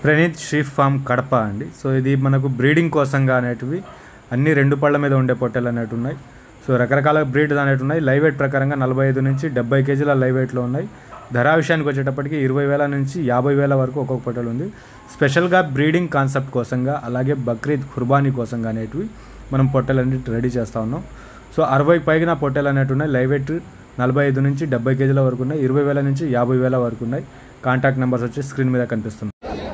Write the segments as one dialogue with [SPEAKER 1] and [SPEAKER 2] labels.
[SPEAKER 1] Praneeth షీఫ్ form Kadapa అండి so ఇది మనకు బ్రీడింగ్ కోసంగా అనేటివి అన్ని రెండు పళ్ళ మీద ఉండే పొట్టెలు అనేవి ఉన్నాయి సో రకరకాల బ్రీడ్ అనేవి ఉన్నాయి లైవ్ వెయిట్ ప్రకారంగా నలభై ఐదు నుంచి డెబ్బై కేజీల లైవ్ వెయిట్లో ఉన్నాయి ధర విషయానికి వచ్చేటప్పటికి ఇరవై వేల నుంచి యాభై వేల వరకు ఒక్కొక్క పొట్టెలు ఉంది స్పెషల్గా బ్రీడింగ్ కాన్సెప్ట్ కోసంగా అలాగే బక్రీద్ కుర్బానీ కోసంగా అనేటివి మనం పొట్టెలన్నీ రెడీ చేస్తూ ఉన్నాం సో అరవై పైన పొట్టెలు అనేవి ఉన్నాయి లైవ్ వెయిట్ నలభై ఐదు నుంచి డెబ్బై కేజీల వరకు ఉన్నాయి ఇరవై వేల నుంచి యాభై వేల వరకు ఉన్నాయి కాంటాక్ట్ నెంబర్స్ వచ్చి స్క్రీన్ మీద కనిపిస్తుంది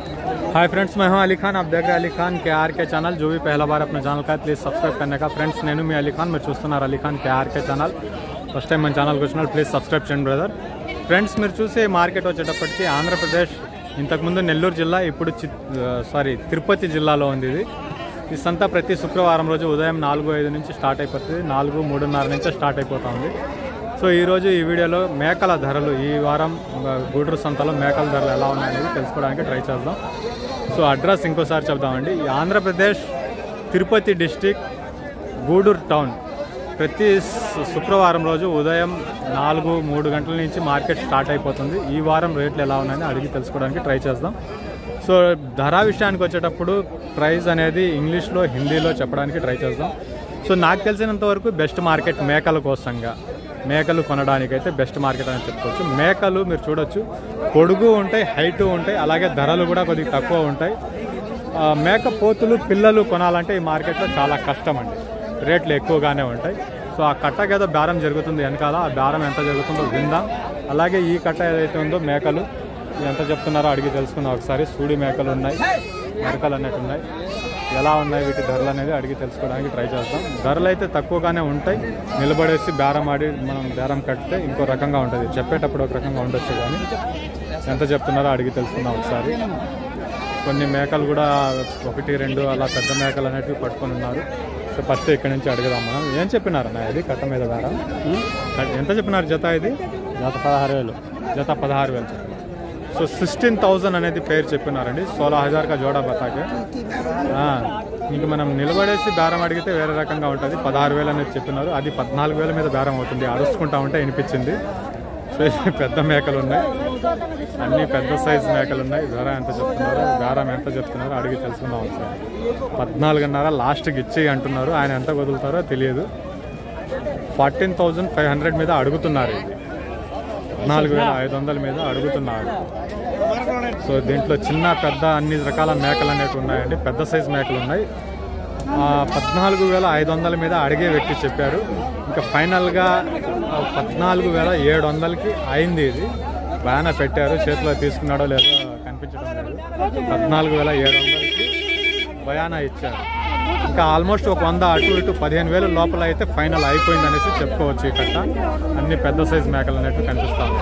[SPEAKER 1] हाय फ्रेंड्स मैं हूं अली खान आप देख रहे हैं अली खान के आर के ఛానల్ जो भी पहला बार अपने ఛానల్ का है ప్లీజ్ సబ్స్క్రైబ్ करने का ఫ్రెండ్స్ నేను మీ అలీ ఖాన్ మీరు చూస్తున్నారు Ali Khan K R K channel first time మన ఛానల్కి వచ్చిన ప్లీజ్ సబ్స్క్రైబ్ చేయండి బ్రదర్ ఫ్రెండ్స్ మీరు చూసే మార్కెట్ వచ్చేటప్పటికి ఆంధ్రప్రదేశ్ ఇంతకుముందు నెల్లూరు జిల్లా ఇప్పుడు చి సారీ తిరుపతి జిల్లాలో ఉంది ఇది ఈ సంత ప్రతి శుక్రవారం రోజు ఉదయం నాలుగు ఐదు నుంచి స్టార్ట్ అయిపోతుంది నాలుగు మూడున్నర నుంచి స్టార్ట్ అయిపోతా ఉంది సో ఈరోజు ఈ వీడియోలో మేకల ధరలు ఈ వారం ఆ, గూడూరు సంతలో మేకల ధరలు ఎలా ఉన్నాయనేది తెలుసుకోవడానికి ట్రై చేద్దాం సో అడ్రస్ ఇంకోసారి చెప్దామండి ఈ ఆంధ్రప్రదేశ్ తిరుపతి డిస్టిక్ గూడూరు టౌన్ ప్రతి శు- శుక్రవారం రోజు ఉదయం నాలుగు మూడు గంటల నుంచి మార్కెట్ స్టార్ట్ అయిపోతుంది ఈ వారం రేట్లు ఎలా ఉన్నాయని అడిగి తెలుసుకోవడానికి ట్రై చేద్దాం సో ధర విషయానికి వచ్చేటప్పుడు ప్రైస్ అనేది ఇంగ్లీష్లో హిందీలో చెప్పడానికి ట్రై చేద్దాం సో నాకు తెలిసినంత వరకు బెస్ట్ మార్కెట్ మేకల కోసంగా మేకలు కొనడానికి అయితే బెస్ట్ మార్కెట్ అని చెప్పుకోవచ్చు మేకలు మీరు చూడొచ్చు పొడుగు ఉంటాయి హైట్ ఉంటాయి అలాగే ధరలు కూడా కొద్దిగా తక్కువ ఉంటాయి ఆ, మేక పోతులు పిల్లలు కొనాలంటే ఈ మార్కెట్లో చాలా కష్టం అండి రేట్లు ఎక్కువగానే ఉంటాయి సో ఆ కట్టకి ఏదో బేరం జరుగుతుంది వెనకాల ఆ బేరం ఎంత జరుగుతుందో విందాం అలాగే ఈ కట్ట ఏదైతే ఉందో మేకలు ఎంత చెప్తున్నారో అడిగి తెలుసుకుందాం ఒకసారి సూడి మేకలు ఉన్నాయి మెరకలు అన్నట్టు ఉన్నాయి ఎలా ఉన్నాయి వీటి ధరలు అనేది అడిగి తెలుసుకోవడానికి ట్రై చేస్తాం ధరలు అయితే తక్కువగానే ఉంటాయి నిలబడేసి బేరం ఆడి మనం బేరం కడితే ఇంకో రకంగా ఉంటుంది చెప్పేటప్పుడు ఒక రకంగా ఉండొచ్చు కానీ ఎంత చెప్తున్నారో అడిగి తెలుసుకుందాం ఒకసారి కొన్ని మేకలు కూడా ఒకటి రెండు అలా పెద్ద మేకలు అనేటివి పట్టుకొని ఉన్నారు సో ఫస్ట్ ఇక్కడ నుంచి అడుగుదాం మనం ఏం చెప్పినారన్న ఇది కట్ట మీద బేరం ఎంత చెప్పినారు జత ఇది
[SPEAKER 2] జత పదహారు వేలు
[SPEAKER 1] జత పదహారు వేలు చెప్పినారు సో సిక్స్టీన్ థౌజండ్ అనేది పేరు చెప్పినారండి సోలా హజార్ కా జోడా బతాకే ఆ, ఇంక మనం నిలబడేసి బేరం అడిగితే వేరే రకంగా ఉంటుంది పదహారు వేలు అనేది చెప్పినారు అది పద్నాలుగు వేల మీద బేరం అవుతుంది అరుచుకుంటా ఉంటే వినిపించింది సో ఇది పెద్ద మేకలు ఉన్నాయి అన్ని పెద్ద సైజ్ మేకలు ఉన్నాయి ధర ఎంత చెప్తున్నారు బేరం ఎంత చెప్తున్నారో అడిగి తెలుసుకుందాం ఒకసారి పద్నాలుగున్నర లాస్ట్కి ఇచ్చి అంటున్నారు ఆయన ఎంత వదులుతారో తెలియదు ఫార్టీన్ థౌజండ్ ఫైవ్ హండ్రెడ్ మీద అడుగుతున్నారు ఇది నాలుగు వేల ఐదు వందల మీద అడుగుతున్నారు సో దీంట్లో చిన్న పెద్ద అన్ని రకాల మేకలు అనేవి ఉన్నాయండి పెద్ద సైజ్ మేకలు ఉన్నాయి ఆ, పద్నాలుగు వేల ఐదు వందల మీద అడిగే వ్యక్తి చెప్పారు ఇంకా ఫైనల్గా ఆ, పద్నాలుగు వేల ఏడు వందలకి అయింది ఇది బాగానే పెట్టారు చేతిలో తీసుకున్నాడో లేదో కనిపించడం లేదు పద్నాలుగు వేల ఏడు వందలకి భయానా ఇచ్చారు ఇంకా ఆల్మోస్ట్ ఒక వంద అటు ఇటు పదిహేను వేల లోపల అయితే ఫైనల్ అయిపోయింది అనేసి చెప్పుకోవచ్చు ఈ కట్ట అన్ని పెద్ద సైజ్ మేకలు అనేవి కనిపిస్తా ఉన్నాయి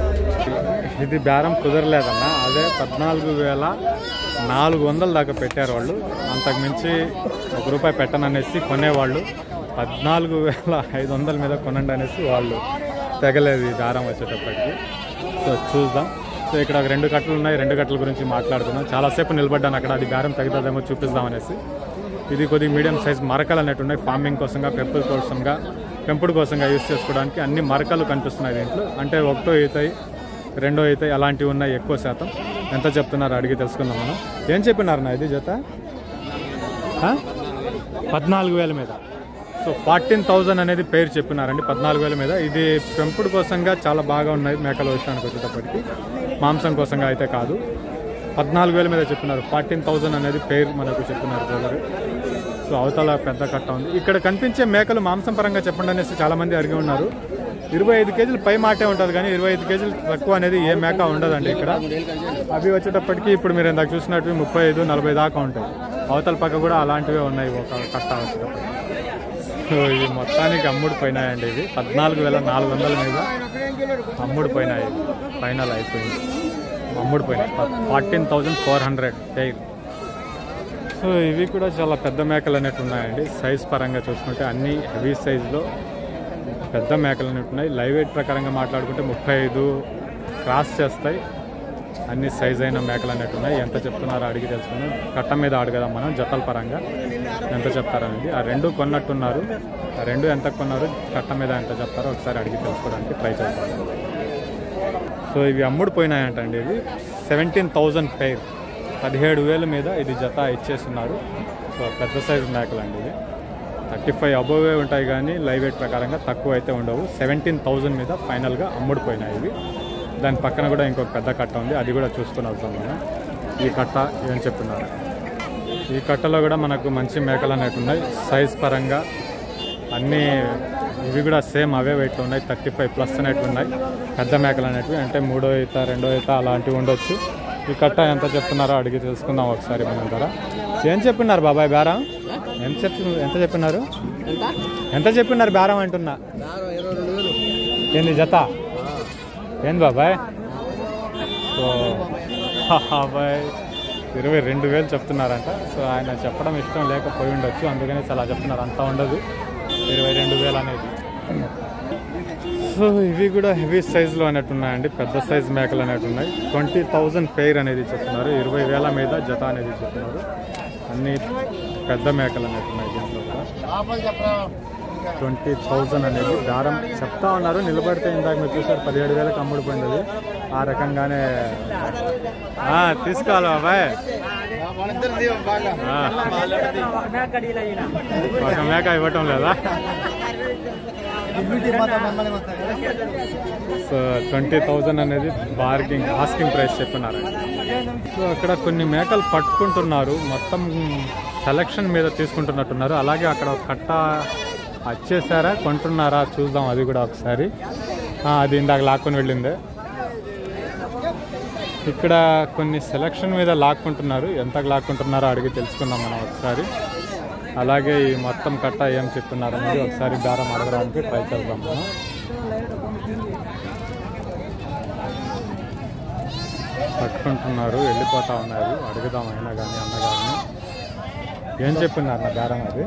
[SPEAKER 1] ఇది బేరం కుదరలేదన్న అదే పద్నాలుగు వేల నాలుగు వందల దాకా పెట్టారు వాళ్ళు అంతకు మించి ఒక రూపాయి పెట్టననేసి కొనేవాళ్ళు పద్నాలుగు వేల ఐదు వందల మీద కొనండి అనేసి వాళ్ళు తెగలేదు ఈ బేరం వచ్చేటప్పటికి సో చూద్దాం సో ఇక్కడ ఒక రెండు కట్టలు ఉన్నాయి రెండు కట్టల గురించి మాట్లాడుతున్నాం చాలాసేపు నిలబడ్డాను అక్కడ అది బేరం తగ్గుతుందేమో చూపిద్దాం అనేసి ఇది కొద్దిగా మీడియం సైజ్ మరకలు అన్నట్టు ఉన్నాయి ఫార్మింగ్ కోసంగా పెంపుడు కోసంగా పెంపుడు కోసంగా యూస్ చేసుకోవడానికి అన్ని మరకలు కనిపిస్తున్నాయి దీంట్లో అంటే ఒకటో అవుతాయి రెండో అవుతాయి అలాంటివి ఉన్నాయి ఎక్కువ శాతం ఎంత చెప్తున్నారు అడిగి తెలుసుకుందాం మనం ఏం చెప్పినారు నా ఇది జత ఆ? పద్నాలుగు వేల మీద సో ఫార్టీన్ థౌజండ్ అనేది పేరు చెప్పినారండి పద్నాలుగు వేల మీద ఇది పెంపుడు కోసంగా చాలా బాగా ఉన్నాయి మేకల విషయానికి వచ్చేటప్పటికి మాంసం కోసంగా అయితే కాదు పద్నాలుగు వేల మీద చెప్పినారు ఫార్టీన్ థౌజండ్ అనేది పేరు మనకు చెప్పినారు బ్రదర్ సో అవతల పెద్ద కట్ట ఉంది ఇక్కడ కనిపించే మేకలు మాంసం పరంగా చెప్పండి అనేసి చాలా మంది అడిగి ఉన్నారు ఇరవై ఐదు కేజీలు పై మాటే ఉంటుంది కానీ ఇరవై ఐదు కేజీలు తక్కువ అనేది ఏ మేక ఉండదండి ఇక్కడ అవి వచ్చేటప్పటికి ఇప్పుడు మీరు ఇందాక చూసినట్టు ముప్పై ఐదు నలభై దాకా ఉంటాయి అవతల పక్క కూడా అలాంటివే ఉన్నాయి ఒక కట్ట వచ్చేటప్పటికి సో ఇవి మొత్తానికి అమ్ముడు పోయినాయండి ఇవి పద్నాలుగు వేల నాలుగు వందల మీద అమ్ముడు పోయినాయి ఫైనల్ అయిపోయింది అమ్ముడు పోయినాయి fourteen thousand four hundred pair so ఇవి కూడా చాలా పెద్ద మేకలు అనేవి ఉన్నాయండి సైజ్ పరంగా చూసుకుంటే అన్ని హెవీ సైజులో పెద్ద మేకలు అనేవి ఉన్నాయి లైవ్ వెయిట్ ప్రకారంగా మాట్లాడుకుంటే ముప్పై ఐదు క్రాస్ చేస్తాయి అన్ని సైజ్ అయిన మేకలు అనేవి ఉన్నాయి ఎంత చెప్తున్నారో అడిగి తెలుసుకున్నాం కట్ట మీద అడగదాం మనం జతల పరంగా ఎంత చెప్తారనేది ఆ రెండు కొన్నట్టున్నారు ఆ రెండు ఎంత కొన్నారు కట్ట మీద ఎంత చెప్తారో ఒకసారి అడిగి తెలుసుకోవడానికి ట్రై చేస్తాను సో ఇవి అమ్ముడు పోయినాయంటండి ఇవి సెవెంటీన్ థౌజండ్ పెయిర్ పదిహేడు వేల మీద ఇది జత ఇచ్చేస్తున్నారు సో పెద్ద సైజు మేకలు అండి ఇది థర్టీ ఫైవ్ అబోవే ఉంటాయి కానీ లైవ్ వెయిట్ ప్రకారంగా తక్కువ అయితే ఉండవు సెవెంటీన్ థౌజండ్ మీద ఫైనల్గా అమ్ముడుపోయినాయి ఇవి దాని పక్కన కూడా ఇంకొక పెద్ద కట్ట ఉంది అది కూడా చూసుకుని వెళ్తాం మనం ఈ కట్ట ఏం చెప్తున్నారు ఈ కట్టలో కూడా మనకు మంచి మేకలు అనేవి ఉన్నాయి సైజ్ పరంగా అన్నీ ఇవి కూడా సేమ్ అవే వెయిట్లో ఉన్నాయి థర్టీ ఫైవ్ ప్లస్ అనేటివి ఉన్నాయి పెద్ద మేకలు అనేటివి అంటే మూడో ఈత రెండో ఈత అలాంటివి ఉండొచ్చు ఈ కట్ట ఎంత చెప్తున్నారో అడిగి తెలుసుకుందాం ఒకసారి మన ధర ఏం చెప్పినారు బాబాయ్ బేరం ఎంత చెప్పి ఎంత చెప్పినారు ఎంత చెప్పినారు బేరం అంటున్నా ఏంది జత ఏంది బాబాయ్ సో బాబాయ్ ఇరవై రెండు వేలు చెప్తున్నారంట సో ఆయన చెప్పడం ఇష్టం లేకపోయి ఉండొచ్చు అందుకని అలా చెప్తున్నారు అంత ఉండదు ఇరవై రెండు వేలు అనేది సో ఇవి కూడా హెవీ సైజులో అనేట్టు ఉన్నాయండి పెద్ద సైజ్ మేకలు అనేట్టు ఉన్నాయి ట్వంటీ థౌజండ్ పెయిర్ అనేది చెప్తున్నారు ఇరవై వేల మీద జత అనేది చెప్తున్నారు అన్ని పెద్ద మేకలు అనేట్టు ఉన్నాయి దీంట్లో కూడా ట్వంటీ థౌజండ్ అనేది దారం చెప్తా ఉన్నారు నిలబడితే ఇందాక మీరు చూసారు పదిహేడు వేలకు అమ్ముడిపోయింది అది ఆ రకంగానే ఆ, తీసుకోవాలి బాబాయ్ ఆ. ఒక మేక ఇవ్వటం లేదా సో ట్వంటీ థౌజండ్ అనేది బార్గింగ్ ఆస్కింగ్ ప్రైస్ చెప్పినారు సో అక్కడ కొన్ని మేకలు పట్టుకుంటున్నారు మొత్తం సెలక్షన్ మీద తీసుకుంటున్నట్టున్నారు అలాగే అక్కడ ఒక కట్ట వచ్చేసారా కొంటున్నారా చూద్దాం అది కూడా ఒకసారి ఆ, అది ఇందాక లాక్కొని వెళ్ళిందే ఇక్కడ కొన్ని సెలక్షన్ మీద లాక్కుంటున్నారు ఎంత లాక్కుంటున్నారో అడిగి తెలుసుకుందాం మనం ఒకసారి అలాగే ఈ మొత్తం కట్ట ఏం చెప్తున్నారు అనేది ఒకసారి దారం అడగడానికి ట్రై చేద్దాం మనం పట్టుకుంటున్నారు వెళ్ళిపోతా ఉన్నాయి అడుగుదాం అయినా కానీ అన్నగారిని ఏం చెప్తున్నారు నా దారం అది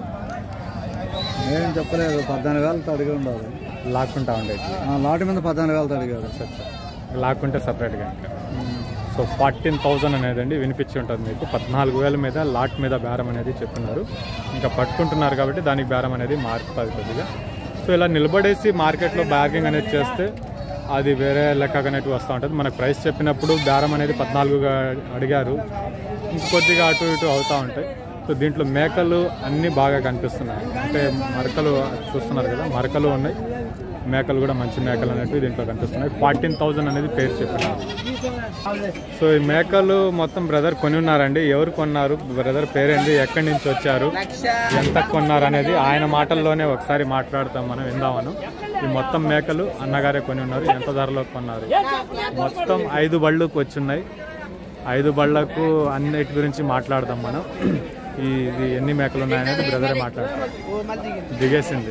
[SPEAKER 2] ఏం చెప్పలేదు పద్నాలుగు వేలతో అడిగి ఉండాలి
[SPEAKER 1] లాక్కుంటా ఉండేది
[SPEAKER 2] ఆ, లాటి మీద పద్నాలుగు వేలతో అడిగాడు
[SPEAKER 1] లాక్కుంటే సపరేట్గా ఇంకా సో ఫార్టీన్ థౌజండ్ అనేది అండి వినిపించి ఉంటుంది మీకు పద్నాలుగు వేల మీద లాట్ మీద బేరం అనేది చెప్తున్నారు ఇంకా పట్టుకుంటున్నారు కాబట్టి దానికి బేరం అనేది మారుతుంది కొద్దిగా సో ఇలా నిలబడేసి మార్కెట్లో బ్యార్గింగ్ అనేది చేస్తే అది వేరే లెక్క అనేది వస్తూ ఉంటుంది మనకు ప్రైస్ చెప్పినప్పుడు బేరం అనేది పద్నాలుగుగా అడిగారు ఇంకొద్దిగా అటు ఇటు అవుతూ ఉంటాయి సో దీంట్లో మేకలు అన్నీ బాగా కనిపిస్తున్నాయి అంటే మరకలు చూస్తున్నారు కదా మరకలు ఉన్నాయి మేకలు కూడా మంచి మేకలు అనేవి దీంట్లో కనిపిస్తున్నాయి ఫార్టీన్ థౌజండ్ అనేది పేరు చెప్పినారు సో ఈ మేకలు మొత్తం బ్రదర్ కొని ఉన్నారండి ఎవరు కొన్నారు బ్రదర్ పేరేంటి ఎక్కడి నుంచి వచ్చారు ఎంత కొన్నారు అనేది ఆయన మాటల్లోనే ఒకసారి మాట్లాడతాం మనం విందామను ఈ మొత్తం మేకలు అన్నగారే కొని ఉన్నారు ఎంత ధరలో కొన్నారు మొత్తం ఐదు బళ్ళకు వచ్చున్నాయి ఐదు బళ్ళకు అన్నిటి గురించి మాట్లాడదాం మనం ఈ ఇది ఎన్ని మేకలు ఉన్నాయనేది బ్రదరే మాట్లాడతాం దిగేసింది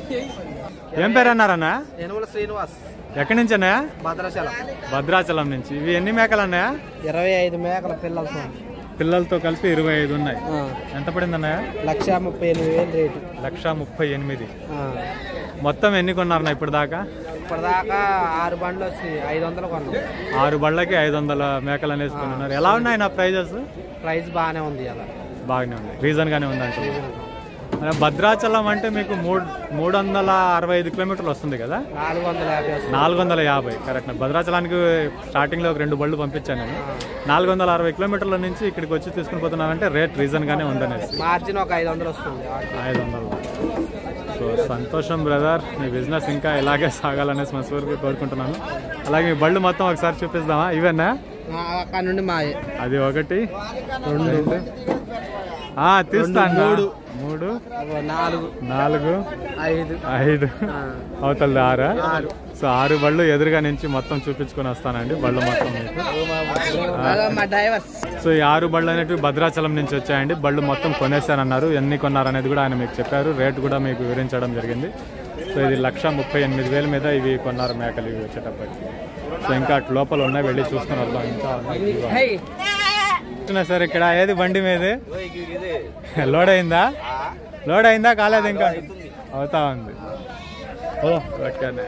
[SPEAKER 1] ఏం పేరు అన్నారన్నా
[SPEAKER 3] యనమల శ్రీనివాస్
[SPEAKER 1] ఎక్కడి నుంచి అన్నయ్య
[SPEAKER 3] భద్రాచలం
[SPEAKER 1] భద్రాచలం నుంచి ఇవి ఎన్ని మేకలు అన్నయ్య
[SPEAKER 3] ఇరవై ఐదు మేకల పిల్లలతో
[SPEAKER 1] పిల్లలతో కలిపి ఇరవై ఐదు ఉన్నాయి ఎంత పడింది అన్నయ్య
[SPEAKER 3] లక్ష ముప్పై ఎనిమిది వేలు రేటు
[SPEAKER 1] లక్ష ముప్పై ఎనిమిది
[SPEAKER 3] ఆ.
[SPEAKER 1] మొత్తం ఎన్ని కొన్నారన్న ఇప్పుడు దాకా
[SPEAKER 3] ఇప్పటిదాకా ఆరు బండ్లు వచ్చి ఐదు వందలు కొన్నాం
[SPEAKER 1] ఆరు బళ్ళకి ఐదు వందల మేకలు అనేసి కొన్నారు ఎలా ఉన్నాయి నా ప్రైజెస్
[SPEAKER 3] ప్రైస్ బాగానే ఉంది అలా
[SPEAKER 1] బాగానే ఉంది రీజన్ గానే ఉంది అంటే భద్రాచలం అంటే మీకు మూడు మూడు వందల అరవై ఐదు కిలోమీటర్లు వస్తుంది కదా
[SPEAKER 3] నాలుగు వందల యాభై వస్తుంది
[SPEAKER 1] నాలుగు వందల యాభై కరెక్ట్ భద్రాచలానికి స్టార్టింగ్ లో ఒక రెండు బళ్ళు పంపించాను నేను నాలుగు వందల అరవై కిలోమీటర్ల నుంచి ఇక్కడికి వచ్చి తీసుకుని పోతున్నానంటే రేట్ రీజన్ గానే ఉందనేసి
[SPEAKER 3] మార్జిన్ ఒక ఐదు వందలు వస్తుంది
[SPEAKER 1] ఐదు వందలు సో సంతోషం బ్రదర్ మీ బిజినెస్ ఇంకా ఇలాగే సాగాలనేసి మనస్ఫూర్తిగా కోరుకుంటున్నాను అలాగే మీ బళ్ళు మొత్తం ఒకసారి చూపిస్తామా ఇవేనా
[SPEAKER 3] ఆ, అక్కడ నుండి మాయే
[SPEAKER 1] అది ఒకటి రెండు ఆ, తీస్తాను మూడు మూడు
[SPEAKER 3] అగో నాలుగు
[SPEAKER 1] నాలుగు
[SPEAKER 3] ఐదు
[SPEAKER 1] ఐదు
[SPEAKER 3] ఆ.
[SPEAKER 1] అవతల ఆరా సో ఆరు బళ్ళు ఎదురుగా నుంచి మొత్తం చూపించుకొని వస్తానండి బళ్ళు మొత్తం మీకు
[SPEAKER 3] అదో మా డ్రైవర్స్
[SPEAKER 1] సో ఈ ఆరు బళ్ళు అనేటివి భద్రాచలం నుంచి వచ్చాయండి బళ్ళు మొత్తం కొనేశారన్నారు ఎన్ని కొన్నారనేది కూడా ఆయన మీకు చెప్పారు రేట్ కూడా మీకు వివరించడం జరిగింది సో ఇది లక్ష ముప్పై ఎనిమిది వేల మీద ఇవి కొన్నారు మేకలు ఇవి వచ్చేటప్పటికి సో ఇంకా అటు లోపల ఉన్నాయి వెళ్ళి చూసుకొని వద్దాం ఇంకా ఉన్నాయి. చూస్తున్నా సార్ ఇక్కడ ఏది బండి మీది లోడ్ అయిందా లోడ్ అయిందా కాలేదు ఇంకా అవుతా ఉంది ఓ ఓకేనే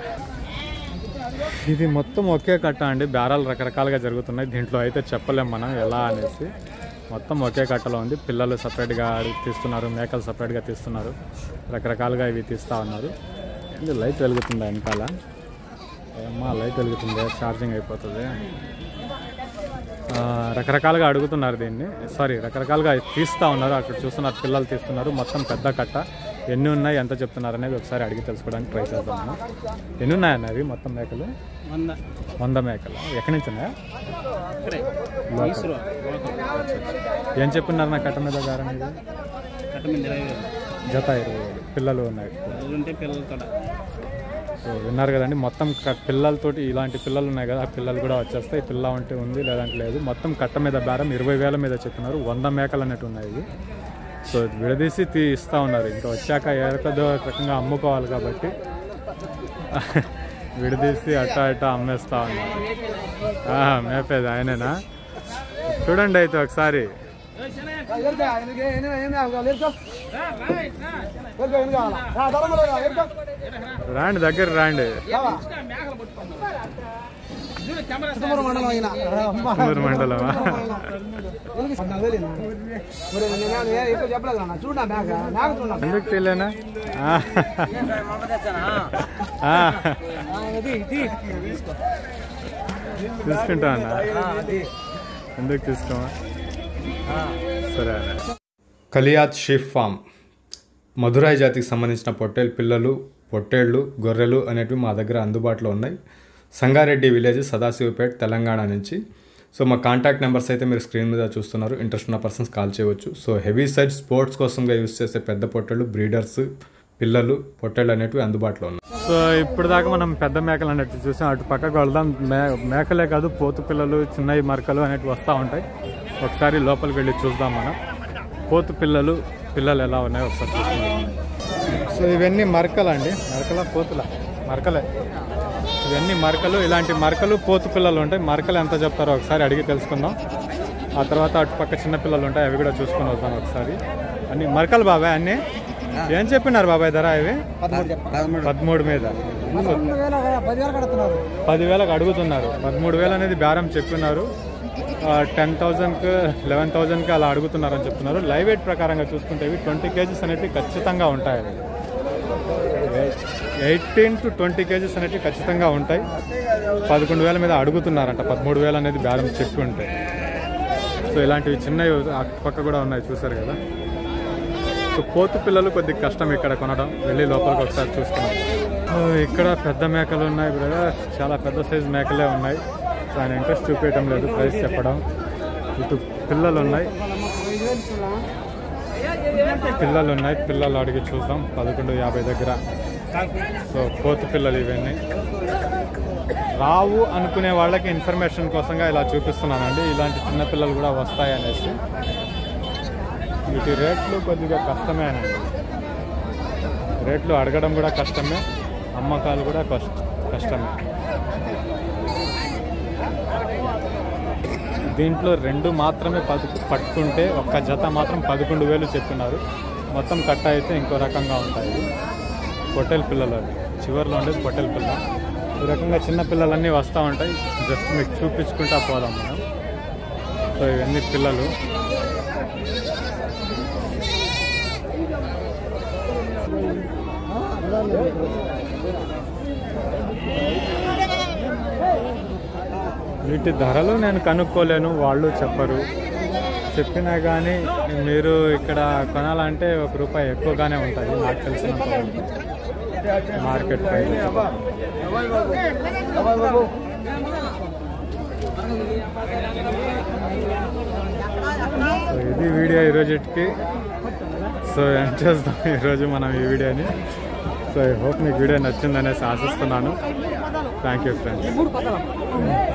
[SPEAKER 1] ఇది మొత్తం ఒకే కట్ట అండి బేరాలు రకరకాలుగా జరుగుతున్నాయి దీంట్లో అయితే చెప్పలేం మనం ఎలా అనేసి మొత్తం ఒకే కట్టలో ఉంది పిల్లలు సపరేట్గా తీస్తున్నారు మేకలు సపరేట్గా తీస్తున్నారు రకరకాలుగా ఇవి తీస్తూ ఉన్నారు ఏంది లైట్ వెలుగుతుందా వెనకాల ఏమ్మా లైట్ వెలుగుతుంది ఛార్జింగ్ అయిపోతుంది ఆ, రకరకాలుగా అడుగుతున్నారు దీన్ని సారీ రకరకాలుగా తీస్తూ ఉన్నారు అక్కడ చూస్తున్నారు పిల్లలు తీస్తున్నారు మొత్తం పెద్ద కట్ట ఎన్ని ఉన్నాయి ఎంత చెప్తున్నారు అనేది ఒకసారి అడిగి తెలుసుకోవడానికి ట్రై చేద్దాం మనం ఎన్ని ఉన్నాయన్న అవి మొత్తం మేకలు
[SPEAKER 3] వంద
[SPEAKER 1] వంద మేకలు ఎక్కడి నుంచి ఉన్నాయా
[SPEAKER 3] ఇక్కడే
[SPEAKER 1] లోకల్.
[SPEAKER 3] ఈశ్వరు
[SPEAKER 1] ఏం చెప్పున్నారు నా కట్ట మీద గారం ఇది
[SPEAKER 3] కట్ట మీద ఇరవై వేలు
[SPEAKER 1] జత ఇరవై వేలు పిల్లలు ఉన్నాయి
[SPEAKER 3] ఉంటే పిల్లలతో
[SPEAKER 1] సో విన్నారు కదండి మొత్తం క- పిల్లలతోటి ఇలాంటి పిల్లలు ఉన్నాయి కదా ఆ పిల్లలు కూడా వచ్చేస్తాయి పిల్ల ఉంటే ఉంది లేదంటే లేదు మొత్తం కట్ట మీద బేరం ఇరవై వేల మీద చెప్తున్నారు వంద మేకలు అన్నట్టు ఉన్నాయి ఇవి సో ఇది విడదీసి తీ ఇస్తూ ఉన్నారు ఇంకా వచ్చాక ఏదో రకంగా అమ్ముకోవాలి కాబట్టి విడదీసి అట్టా ఇట్టా అమ్మేస్తా ఉన్నారు ఆ, మేపేది ఆయనేనా చూడండి అయితే ఒకసారి రాండి దగ్గర రాండి ఊరు మండలమా ఎందుకు తెలియనా ఆ. ఆ. తీసుకుంటా అన్న ఎందుకు తీసుకోమా సరే అన్న కలియాత్ షీఫ్ ఫామ్ మధురాయి జాతికి సంబంధించిన పొట్టేలు పిల్లలు పొట్టేళ్ళు గొర్రెలు అనేటివి మా దగ్గర అందుబాటులో ఉన్నాయి సంగారెడ్డి విలేజ్ సదాశివపేట్ తెలంగాణ నుంచి సో మా కాంటాక్ట్ నెంబర్స్ అయితే మీరు స్క్రీన్ మీద చూస్తున్నారు ఇంట్రెస్ట్ ఉన్న పర్సన్స్ కాల్ చేయవచ్చు సో హెవీ సైజ్ స్పోర్ట్స్ కోసంగా యూస్ చేసే పెద్ద పొట్టేళ్ళు బ్రీడర్స్ పిల్లలు పొట్టేళ్ళు అనేటివి అందుబాటులో ఉన్నాయి సో ఇప్పుడు దాకా మనం పెద్ద మేకలు అన్నట్టు చూసాం అటు పక్కకు వెళ్దాం మే మేకలే కాదు పోతు పిల్లలు చిన్నవి మరకలు అనేటివి వస్తూ ఉంటాయి ఒకసారి లోపలికి వెళ్ళి చూద్దాం మనం పోతు పిల్లలు పిల్లలు ఎలా ఉన్నాయో ఒకసారి చూసుకుందాం సో ఇవన్నీ మరకలు అండి మరకల పోతుల మరకలే ఇవన్నీ మరకలు ఇలాంటి మరకలు పోతు పిల్లలు ఉంటాయి మరకలు ఎంత చెప్తారో ఒకసారి అడిగి తెలుసుకుందాం ఆ తర్వాత అటు పక్క చిన్న పిల్లలు ఉంటాయి అవి కూడా చూసుకొని వద్దాం ఒకసారి అన్ని మరకలు బాబాయ్ అన్నీ ఏం చెప్పినారు బాబాయ్ ధర ఇవి పదమూడు మీద పదివేలకు అడుగుతున్నారు పదమూడు వేలు అనేది బేరం చెప్పినారు టెన్ థౌజండ్కి లెవెన్ థౌజండ్కి అలా అడుగుతున్నారు అని చెప్తున్నారు లైవ్ వెయిట్ ప్రకారంగా చూసుకుంటే ఇవి ట్వంటీ కేజీస్ అనేవి ఖచ్చితంగా ఉంటాయి అవి ఎయిటీన్ టు ట్వంటీ కేజీస్ అనేవి ఖచ్చితంగా ఉంటాయి పదకొండు వేల మీద అడుగుతున్నారంట పదమూడు వేలు అనేది బేరం చెప్పి ఉంటాయి సో ఇలాంటివి చిన్నవి పక్క కూడా ఉన్నాయి చూసారు కదా సో పోతు పిల్లలు కొద్దిగా కష్టం ఇక్కడ కొనడం వెళ్ళి లోపలికి ఒకసారి చూసుకున్నాం సో ఇక్కడ పెద్ద మేకలు ఉన్నాయి బ్రదర్ చాలా పెద్ద సైజు మేకలే ఉన్నాయి సో ఆయన ఇంట్రెస్ట్ చూపించడం లేదు ప్రైస్ చెప్పడం ఇటు పిల్లలు ఉన్నాయి పిల్లలు ఉన్నాయి పిల్లలు అడిగి చూద్దాం పదకొండు యాభై దగ్గర సో పోతు పిల్లలు ఇవన్నీ రావు అనుకునే వాళ్ళకి ఇన్ఫర్మేషన్ కోసంగా ఇలా చూపిస్తున్నానండి ఇలాంటి చిన్న పిల్లలు కూడా వస్తాయి అనేసి వీటి రేట్లు కొద్దిగా కష్టమే అండి రేట్లు అడగడం కూడా కష్టమే అమ్మకాలు కూడా కష్ట కష్టమే దీంట్లో రెండు మాత్రమే పదు పట్టుకుంటే ఒక్క జత మాత్రం పదకొండు వేలు చెప్తున్నారు మొత్తం కట్ట అయితే ఇంకో రకంగా ఉంటాయి పొట్టెల పిల్లలు అవి చివరిలో ఉండేది పొట్టెల పిల్ల ఈ రకంగా చిన్న పిల్లలన్నీ వస్తూ ఉంటాయి జస్ట్ మీకు చూపించుకుంటా పోదాం మనం సో ఇవన్నీ పిల్లలు వీటి ధరలు నేను కనుక్కోలేను వాళ్ళు చెప్పరు చెప్పినా కానీ మీరు ఇక్కడ కొనాలంటే ఒక రూపాయి ఎక్కువగానే ఉంటుంది నాకు తెలిసినంత వరకు. మార్కెట్ ప్రైస్ సో ఇది వీడియో ఈరోజుకి సో ఎండ్ చేద్దాం ఈరోజు మనం ఈ వీడియోని సో ఐ హోప్ మీకు వీడియో నచ్చిందనేసి ఆశిస్తున్నాను థ్యాంక్ యూ ఫ్రెండ్స్